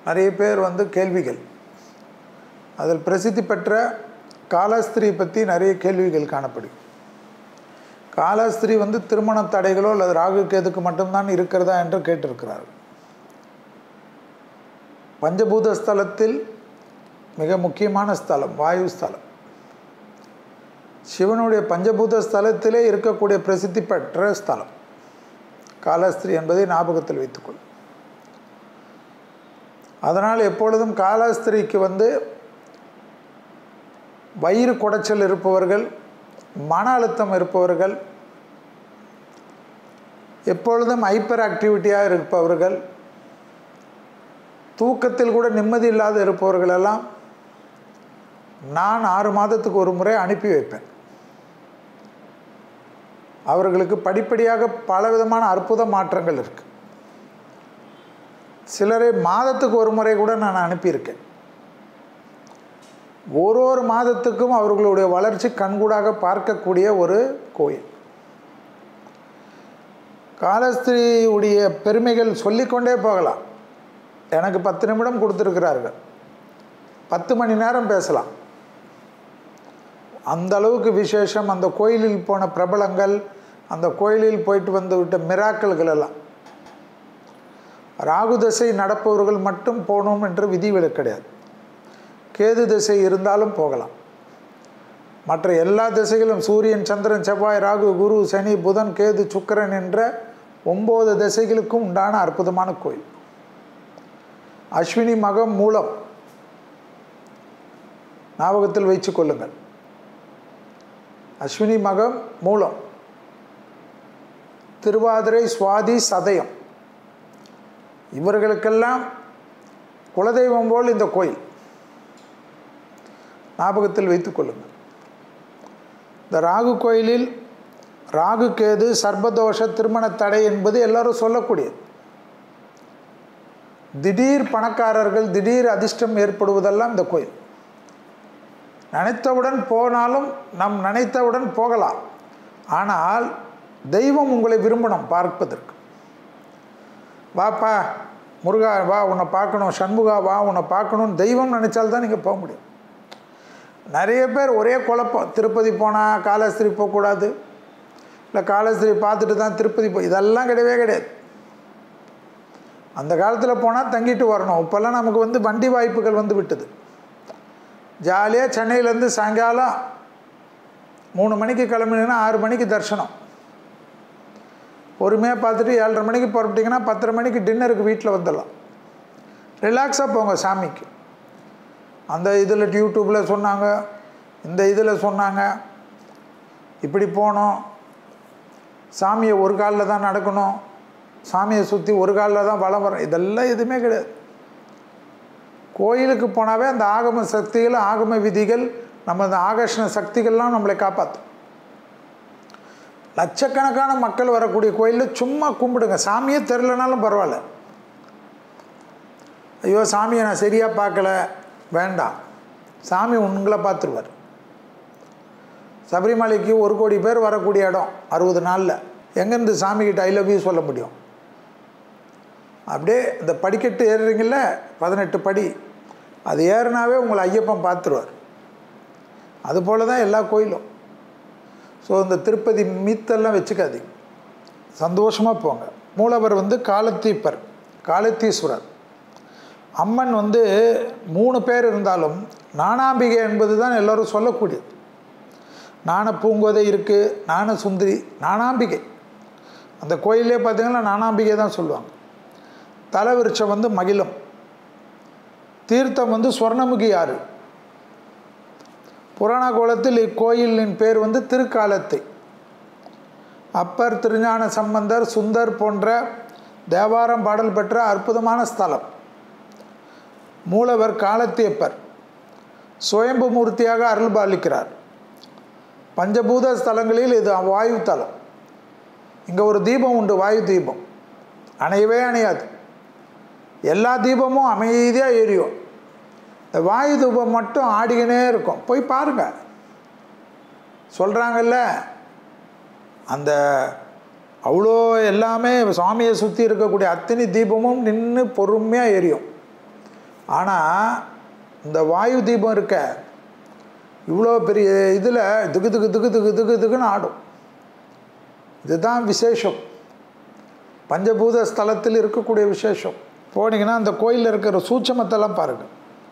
நிறைய பேர் வந்து கேள்விகள் அதில் பிரசித்தி பெற்ற காலாஸ்திரி பற்றி நிறைய கேள்விகள் காணப்படும் காலாஸ்திரி வந்து திருமண தடைகளோ அல்லது ராகு கேதுக்கு மட்டும்தான் இருக்கிறதா என்று கேட்டிருக்கிறார்கள் பஞ்சபூத ஸ்தலத்தில் மிக முக்கியமான ஸ்தலம் வாயு ஸ்தலம் சிவனுடைய பஞ்சபூத ஸ்தலத்திலே இருக்கக்கூடிய பிரசித்தி பெற்ற ஸ்தலம் காலாஸ்திரி என்பதை ஞாபகத்தில் வைத்துக்கொள் அதனால் எப்பொழுதும் காலாஸ்திரிக்கு வந்து வயிறு குடைச்சல் இருப்பவர்கள் மன அழுத்தம் இருப்பவர்கள் எப்பொழுதும் ஹைப்பர் ஆக்டிவிட்டியாக இருப்பவர்கள் தூக்கத்தில் கூட நிம்மதி இல்லாத இருப்பவர்களெல்லாம் நான் ஆறு மாதத்துக்கு ஒரு முறை அனுப்பி வைப்பேன் அவர்களுக்கு படிப்படியாக பலவிதமான அற்புத மாற்றங்கள் இருக்குது சிலரை மாதத்துக்கு ஒரு முறை கூட நான் அனுப்பியிருக்கேன் ஒரு ஒரு மாதத்துக்கும் அவர்களுடைய வளர்ச்சி கண்கூடாக பார்க்கக்கூடிய ஒரு கோயில் காலஸ்திரியுடைய பெருமைகள் சொல்லிக்கொண்டே போகலாம் எனக்கு பத்து நிமிடம் கொடுத்துருக்கிறார்கள் பத்து மணி நேரம் பேசலாம் அந்த அளவுக்கு விசேஷம் அந்த கோயிலில் போன பிரபலங்கள் அந்த கோயிலில் போயிட்டு வந்து விட்ட மிராக்கல்கள் எல்லாம் ராகு தசை நடப்பவர்கள் மட்டும் போகணும் என்று விதிவிலக்கு கிடையாது கேது திசை இருந்தாலும் போகலாம் மற்ற எல்லா திசைகளும் சூரியன் சந்திரன் செவ்வாய் ராகு குரு சனி புதன் கேது சுக்கரன் என்ற ஒம்பது திசைகளுக்கும் உண்டான அற்புதமான கோயில் அஸ்வினி மகம் மூலம் ஞாபகத்தில் வைத்து கொள்ளுங்கள் அஸ்வினி மகம் மூலம் திருவாதிரை சுவாதி சதயம் இவர்களுக்கெல்லாம் குலதெய்வம் போல் இந்த கோயில் ஞாபகத்தில் வைத்துக் கொள்ளுங்கள் இந்த ராகு கோயிலில் ராகு கேது சர்பதோஷ திருமண தடை என்பது எல்லாரும் சொல்லக்கூடியது திடீர் பணக்காரர்கள் திடீர் அதிர்ஷ்டம் ஏற்படுவதெல்லாம் இந்த கோயில் நினைத்தவுடன் போனாலும் நம் நினைத்தவுடன் போகலாம் ஆனால் தெய்வம் உங்களை விரும்பணும் பார்ப்பதற்கு வாப்பா முருகா வா உன்னை பார்க்கணும் சண்முகா வா உன்னை பார்க்கணும்னு தெய்வம் நினச்சால்தான் நீங்கள் போக முடியும் நிறைய பேர் ஒரே குழப்பம் திருப்பதி போனால் காலஸ்திரி போகக்கூடாது இல்லை காலஸ்திரி பார்த்துட்டு தான் திருப்பதி போ இதெல்லாம் கிடையவே கிடையாது அந்த காலத்தில் போனால் தங்கிட்டு வரணும் இப்போல்லாம் நமக்கு வந்து வண்டி வாய்ப்புகள் வந்து விட்டது ஜாலியாக சென்னையிலேருந்து சாயங்காலம் மூணு மணிக்கு கிளம்பினீங்கன்னா ஆறு மணிக்கு தரிசனம் பொறுமையாக பார்த்துட்டு ஏழரை மணிக்கு புறப்பட்டிங்கன்னா பத்தரை மணிக்கு டின்னருக்கு வீட்டில் வந்துடலாம் ரிலாக்ஸாக போங்க சாமிக்கு அந்த இதில் யூடியூப்பில் சொன்னாங்க இந்த இதில் சொன்னாங்க இப்படி போகணும் சாமியை ஒரு காலில் தான் நடக்கணும் சாமியை சுற்றி ஒரு காலில் தான் வளம் வரும் இதெல்லாம் எதுவுமே கிடையாது கோயிலுக்கு போனாவே அந்த ஆகம சக்திகள் ஆகம விதிகள் நம்ம அந்த ஆகர்ஷண சக்திகள்லாம் நம்மளை காப்பாற்றும் லட்சக்கணக்கான மக்கள் வரக்கூடிய கோயிலில் சும்மா கும்பிடுங்க சாமியே தெரிலனாலும் பரவாயில்ல ஐயோ சாமியை நான் சரியாக பார்க்கல வேண்டாம் சாமி உங்களை பார்த்துருவார் சபரிமலைக்கு ஒரு கோடி பேர் வரக்கூடிய இடம் அறுபது நாளில் எங்கேருந்து சாமிக்கிட்ட ஐ லவ் யூ சொல்ல முடியும் அப்படியே இந்த படிக்கட்டு ஏறுறீங்கள பதினெட்டு படி அது ஏறினாவே உங்களை ஐயப்பன் பார்த்துருவார் அதுபோல் தான் எல்லா கோயிலும் ஸோ இந்த திருப்பதி மீத்தெல்லாம் வச்சுக்காதீங்க சந்தோஷமாக போங்க மூலவர் வந்து காலத்தீப்பர் காலத்தீஸ்வரர் அம்மன் வந்து மூணு பேர் இருந்தாலும் நானாம்பிகை என்பது தான் எல்லோரும் சொல்லக்கூடியது நாண பூங்கோதை இருக்குது நாண சுந்தரி நானாம்பிகை அந்த கோயிலே பார்த்தீங்கன்னா நானாம்பிகை தான் சொல்லுவாங்க தலைவிருச்சம் வந்து மகிழம் தீர்த்தம் வந்து சுவர்ணமுகி ஆறு புராண கோலத்தில் இக்கோயிலின் பேர் வந்து திருக்காலத்தை அப்பர் திருஞான சம்பந்தர் சுந்தர் போன்ற தேவாரம் பாடல் பெற்ற அற்புதமான ஸ்தலம் மூலவர் காலத்தியப்பர் சுயம்பு மூர்த்தியாக அருள் பாலிக்கிறார் பஞ்சபூத ஸ்தலங்களில் இது வாயு தலம் இங்கே ஒரு தீபம் உண்டு வாயு தீபம் அணையவே அணையாது எல்லா தீபமும் அமைதியாக எரியும் இந்த வாயு தீபம் மட்டும் ஆடிக்கினே இருக்கும் போய் பாருங்கள் சொல்கிறாங்கல்ல அந்த அவ்வளோ எல்லாமே சுவாமியை சுற்றி இருக்கக்கூடிய அத்தனை தீபமும் நின்று பொறுமையாக எரியும் ஆனால் இந்த வாயு தீபம் இருக்க இவ்வளோ பெரிய இதில் திகு திகு திகு திகு திகு திகுன்னு ஆடும் இதுதான் விசேஷம் பஞ்சபூத ஸ்தலத்தில் இருக்கக்கூடிய விசேஷம் போனீங்கன்னா அந்த கோயிலில் இருக்கிற சூட்சமத்தெல்லாம் பாருங்கள்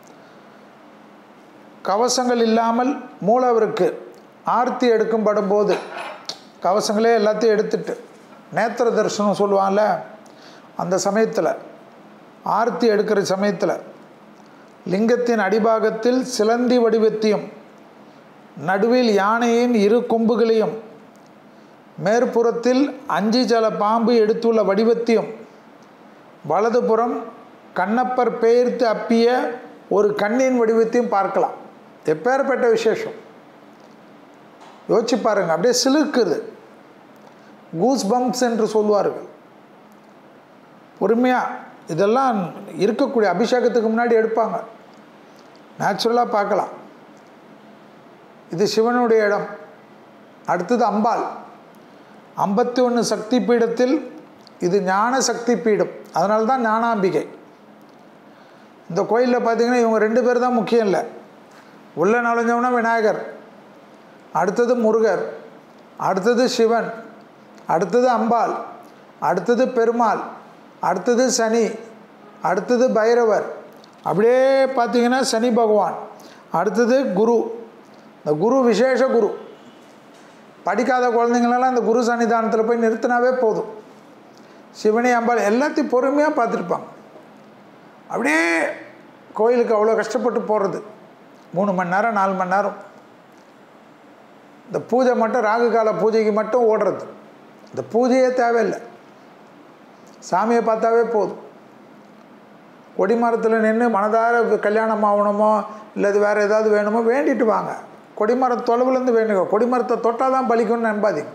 கவசங்கள் இல்லாமல் மூலவருக்கு ஆர்த்தி எடுக்கும் படும்போது கவசங்களே எல்லாத்தையும் எடுத்துட்டு நேத்திர தரிசனம் சொல்லுவாங்கல்ல அந்த சமயத்தில் ஆர்த்தி எடுக்கிற சமயத்தில் லிங்கத்தின் அடிபாகத்தில் சிலந்தி வடிவத்தையும் நடுவில் யானையின் இரு கொம்புகளையும் மேற்புறத்தில் அஞ்சு ஜல பாம்பு எடுத்துள்ள வடிவத்தையும் வலதுபுறம் கண்ணப்பர் பெயர்த்து அப்பிய ஒரு கண்ணின் வடிவத்தையும் பார்க்கலாம் எப்பேற்பட்ட விசேஷம் யோசிச்சு பாருங்க அப்படியே சிலுக்குது கூஸ் பம்ப்ஸ் என்று சொல்வார்கள் பொறுமையாக இதெல்லாம் இருக்கக்கூடிய அபிஷேகத்துக்கு முன்னாடி எடுப்பாங்க நேச்சுரலாக பார்க்கலாம் இது சிவனுடைய இடம் அடுத்தது அம்பாள் ஐம்பத்தி ஒன்று சக்தி பீடத்தில் இது ஞான சக்தி பீடம் அதனால தான் ஞானாம்பிகை இந்த கோயிலில் பார்த்தீங்கன்னா இவங்க ரெண்டு பேர் தான் முக்கியம் இல்லை உள்ள நுழைஞ்சவனா விநாயகர் அடுத்தது முருகர் அடுத்தது சிவன் அடுத்தது அம்பாள் அடுத்தது பெருமாள் அடுத்தது சனி அடுத்தது பைரவர் அப்படியே பார்த்தீங்கன்னா சனி பகவான் அடுத்தது குரு இந்த குரு விசேஷ குரு படிக்காத குழந்தைங்களெல்லாம் இந்த குரு சன்னிதானத்தில் போய் நிறுத்தினாவே போதும் சிவனி அம்பாள் எல்லாத்தையும் பொறுமையாக பார்த்துருப்பாங்க அப்படியே கோயிலுக்கு அவ்வளோ கஷ்டப்பட்டு போகிறது மூணு மணி நேரம் நாலு மணி நேரம் இந்த பூஜை மட்டும் ராகு கால பூஜைக்கு மட்டும் ஓடுறது இந்த பூஜையே தேவையில்லை சாமியை பார்த்தாவே போதும் கொடிமரத்தில் நின்று மனதார கல்யாணம் ஆகணுமோ இல்லை இது வேறு ஏதாவது வேணுமோ வேண்டிட்டு வாங்க கொடிமர தொலைவுலேருந்து வேணுங்க கொடிமரத்தை தொட்டால் தான் பலிக்கும்னு நம்பாதீங்க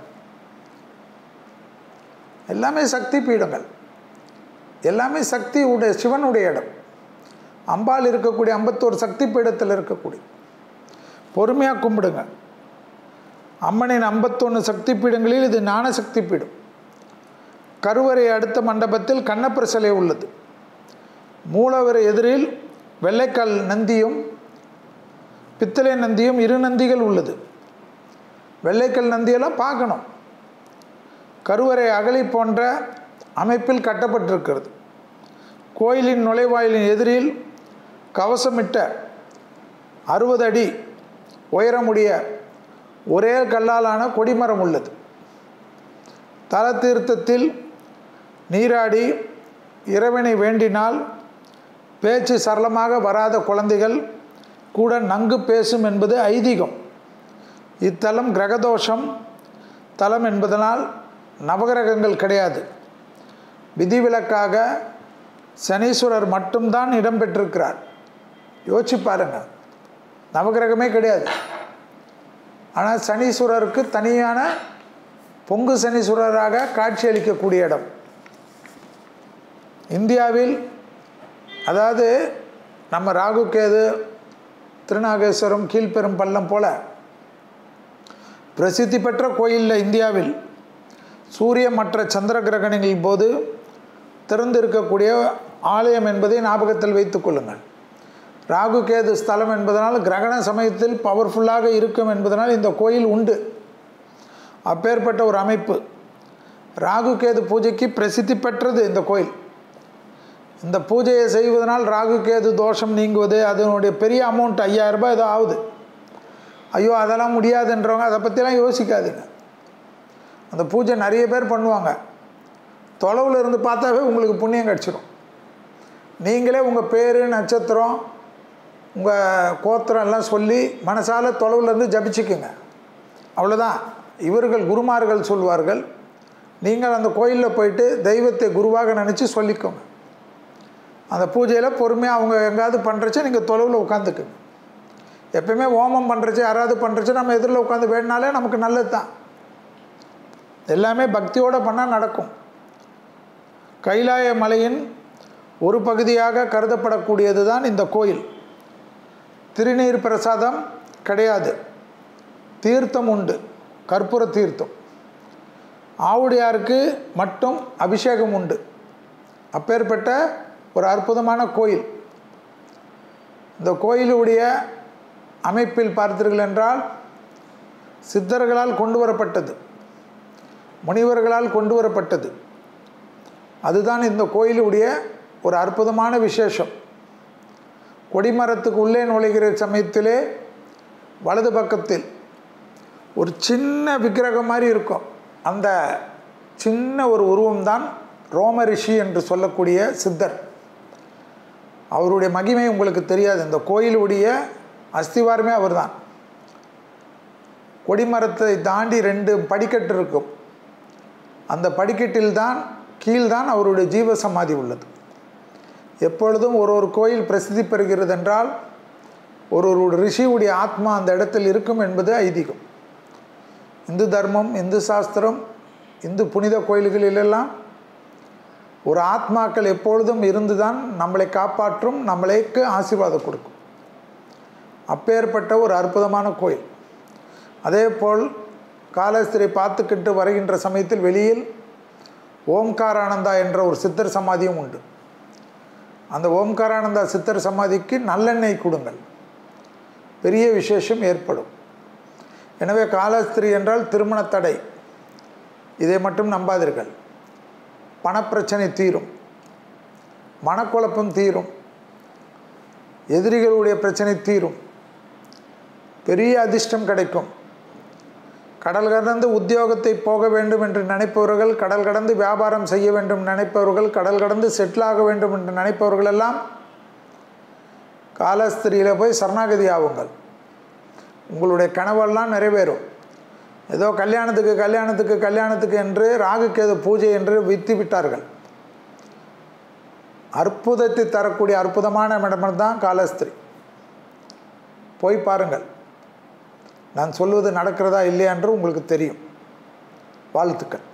எல்லாமே சக்தி பீடங்கள் எல்லாமே சக்தி உடைய சிவனுடைய இடம் அம்பாள் இருக்கக்கூடிய ஐம்பத்தோரு சக்தி பீடத்தில் இருக்கக்கூடிய பொறுமையாக கும்பிடுங்க அம்மனின் ஐம்பத்தொன்று சக்தி பீடங்களில் இது ஞான சக்தி பீடம் கருவறை அடுத்த மண்டபத்தில் கண்ணப்பர் சிலை உள்ளது மூலவர் எதிரில் வெள்ளைக்கல் நந்தியும் பித்தளை நந்தியும் இரு நந்திகள் உள்ளது வெள்ளைக்கல் நந்தியெல்லாம் பார்க்கணும் கருவறை அகழி போன்ற அமைப்பில் கட்டப்பட்டிருக்கிறது கோயிலின் நுழைவாயிலின் எதிரில் கவசமிட்ட அறுபது அடி உயரமுடைய ஒரே கல்லாலான கொடிமரம் உள்ளது தல தீர்த்தத்தில் நீராடி இறைவனை வேண்டினால் பேச்சு சரளமாக வராத குழந்தைகள் கூட நன்கு பேசும் என்பது ஐதீகம் இத்தலம் கிரகதோஷம் தலம் என்பதனால் நவகிரகங்கள் கிடையாது விதிவிலக்காக சனீஸ்வரர் மட்டும்தான் இடம்பெற்றிருக்கிறார் யோசிச்சு பாருங்க நவகிரகமே கிடையாது ஆனால் சனீஸ்வரருக்கு தனியான பொங்கு சனீஸ்வரராக காட்சியளிக்கக்கூடிய இடம் இந்தியாவில் அதாவது நம்ம ராகு கேது திருநாகேஸ்வரம் கீழ்பெரும் பள்ளம் போல பிரசித்தி பெற்ற கோயிலில் இந்தியாவில் சூரிய மற்ற சந்திர கிரகணங்களின் போது திறந்திருக்கக்கூடிய ஆலயம் என்பதை ஞாபகத்தில் வைத்துக் கொள்ளுங்கள் ராகு கேது ஸ்தலம் என்பதனால் கிரகண சமயத்தில் பவர்ஃபுல்லாக இருக்கும் என்பதனால் இந்த கோயில் உண்டு அப்பேற்பட்ட ஒரு அமைப்பு ராகு கேது பூஜைக்கு பிரசித்தி பெற்றது இந்த கோயில் இந்த பூஜையை செய்வதனால் ராகு கேது தோஷம் நீங்குவது அதனுடைய பெரிய அமௌண்ட் ஐயாயிரம் ரூபாய் ஏதோ ஆகுது ஐயோ அதெல்லாம் முடியாதுன்றவங்க அதை பற்றிலாம் யோசிக்காதுங்க அந்த பூஜை நிறைய பேர் பண்ணுவாங்க தொலைவில் இருந்து பார்த்தாவே உங்களுக்கு புண்ணியம் கிடச்சிடும் நீங்களே உங்கள் பேர் நட்சத்திரம் உங்கள் கோத்திரம் எல்லாம் சொல்லி மனசால தொலைவிலேருந்து ஜபிச்சுக்குங்க அவ்வளோதான் இவர்கள் குருமார்கள் சொல்வார்கள் நீங்கள் அந்த கோயிலில் போயிட்டு தெய்வத்தை குருவாக நினச்சி சொல்லிக்கோங்க அந்த பூஜையில் பொறுமையாக அவங்க எங்கேயாவது பண்ணுறச்ச நீங்கள் தொலைவில் உட்காந்துக்குங்க எப்பயுமே ஹோமம் பண்ணுறச்சு யாராவது பண்ணுறச்சு நம்ம எதிரில் உட்காந்து வேணுனாலே நமக்கு நல்லது தான் எல்லாமே பக்தியோடு பண்ணால் நடக்கும் கைலாய மலையின் ஒரு பகுதியாக கருதப்படக்கூடியது தான் இந்த கோயில் திருநீர் பிரசாதம் கிடையாது தீர்த்தம் உண்டு கற்பூர தீர்த்தம் ஆவுடையாருக்கு மட்டும் அபிஷேகம் உண்டு அப்பேற்பட்ட ஒரு அற்புதமான கோயில் இந்த கோயிலுடைய அமைப்பில் பார்த்தீர்கள் என்றால் சித்தர்களால் கொண்டு வரப்பட்டது முனிவர்களால் கொண்டு வரப்பட்டது அதுதான் இந்த கோயிலுடைய ஒரு அற்புதமான விசேஷம் கொடிமரத்துக்கு உள்ளே நுழைகிற சமயத்திலே வலது பக்கத்தில் ஒரு சின்ன விக்கிரகம் மாதிரி இருக்கும் அந்த சின்ன ஒரு உருவம்தான் ரோம ரிஷி என்று சொல்லக்கூடிய சித்தர் அவருடைய மகிமை உங்களுக்கு தெரியாது இந்த கோயிலுடைய அஸ்திவாரமே அவர்தான் கொடிமரத்தை தாண்டி ரெண்டு படிக்கட்டு இருக்கும் அந்த படிக்கட்டில் தான் கீழ்தான் அவருடைய ஜீவ சமாதி உள்ளது எப்பொழுதும் ஒரு ஒரு கோயில் பிரசித்தி பெறுகிறது என்றால் ஒரு ஒரு ரிஷியுடைய ஆத்மா அந்த இடத்தில் இருக்கும் என்பது ஐதீகம் இந்து தர்மம் இந்து சாஸ்திரம் இந்து புனித கோயில்களிலெல்லாம் ஒரு ஆத்மாக்கள் எப்பொழுதும் இருந்து தான் நம்மளை காப்பாற்றும் நம்மளைக்கு ஆசீர்வாதம் கொடுக்கும் அப்பேற்பட்ட ஒரு அற்புதமான கோயில் அதே போல் காலஸ்திரை பார்த்துக்கிட்டு வருகின்ற சமயத்தில் வெளியில் ஓம்காரானந்தா என்ற ஒரு சித்தர் சமாதியும் உண்டு அந்த ஓம்காரானந்தா சித்தர் சமாதிக்கு நல்லெண்ணெய் கொடுங்கள் பெரிய விசேஷம் ஏற்படும் எனவே காலஸ்திரி என்றால் திருமண தடை இதை மட்டும் நம்பாதீர்கள் பணப்பிரச்சனை தீரும் மனக்குழப்பம் தீரும் எதிரிகளுடைய பிரச்சனை தீரும் பெரிய அதிர்ஷ்டம் கிடைக்கும் கடல் கடந்து உத்தியோகத்தை போக வேண்டும் என்று நினைப்பவர்கள் கடல் கடந்து வியாபாரம் செய்ய வேண்டும் நினைப்பவர்கள் கடல் கடந்து செட்டில் ஆக வேண்டும் என்று நினைப்பவர்கள் எல்லாம் காலஸ்திரியில் போய் சரணாகதி ஆகுங்கள் உங்களுடைய கனவெல்லாம் நிறைவேறும் ஏதோ கல்யாணத்துக்கு கல்யாணத்துக்கு கல்யாணத்துக்கு என்று ராகுக்கேது பூஜை என்று வித்து விட்டார்கள் அற்புதத்தை தரக்கூடிய அற்புதமான இடம் தான் காலஸ்திரி போய் பாருங்கள் நான் சொல்வது நடக்கிறதா இல்லையா என்று உங்களுக்கு தெரியும் வாழ்த்துக்கள்